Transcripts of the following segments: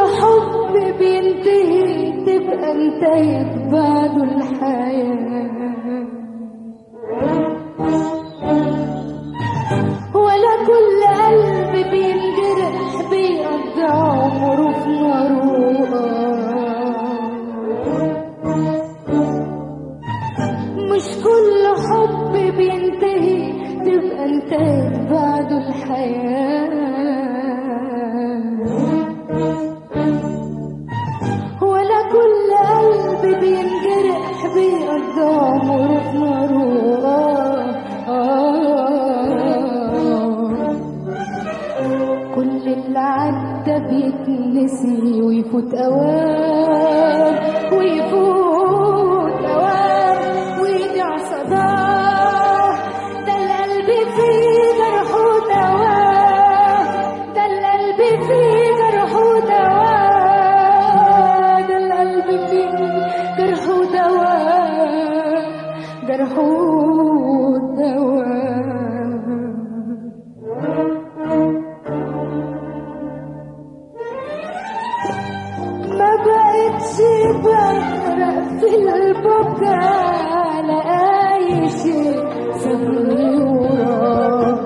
حب بينتهي تبقى انتهت بعده الحياة ولا كل قلب بينجرح بيقضي عمره في نار مش كل حب بينتهي تبقى انتهت بعده الحياة ولا كل قلب بينجرح بيقضي عمره في نار كل اللي عدى بيتنسي ويفوت اوام ويفوت اوام ويرجع صداه ده القلب فيه جرح ودواه ده القلب فيه جرح ودواه ده القلب فيه جرح ودواه جرح ودواه ما بقتش بغرق في البكا على اي شيء سابني وراه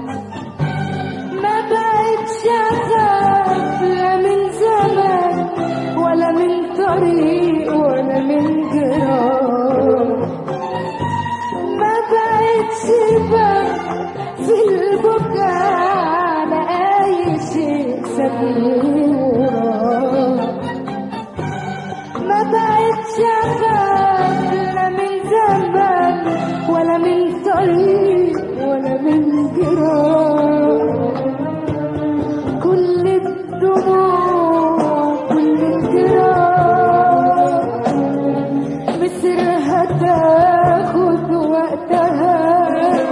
ما بقتش اخاف لا من زمان ولا من طريق ولا من جراح ما بقتش بغرق في البكا على اي شيء سابني وراه ما بقتش اخاف لا من زمان ولا من طريق ولا من جراح كل الدموع كل الجراح مصرها تاخد وقتها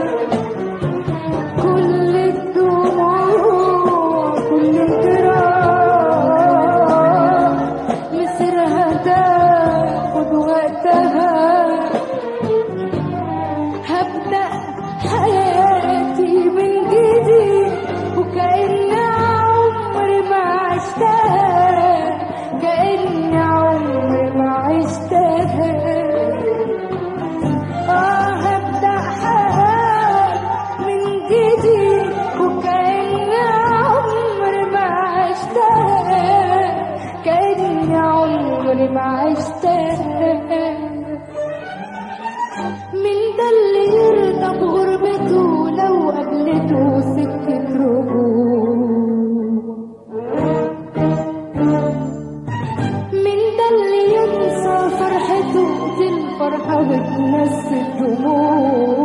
كل الدموع كل الجراح مصرها تاخد وقتها هبدأ حياتي من جديد وكأن عمري ما عشتها كأن عمري ما عشتها آه هبدأ حياتي من جديد وكأن عمري ما عشتها كأن عمري ما عشتها من ده اللي يرضى بغربته لو قابلته سكة رجوع من ده اللي ينسى فرحته دي الفرحة بتنسي الدموع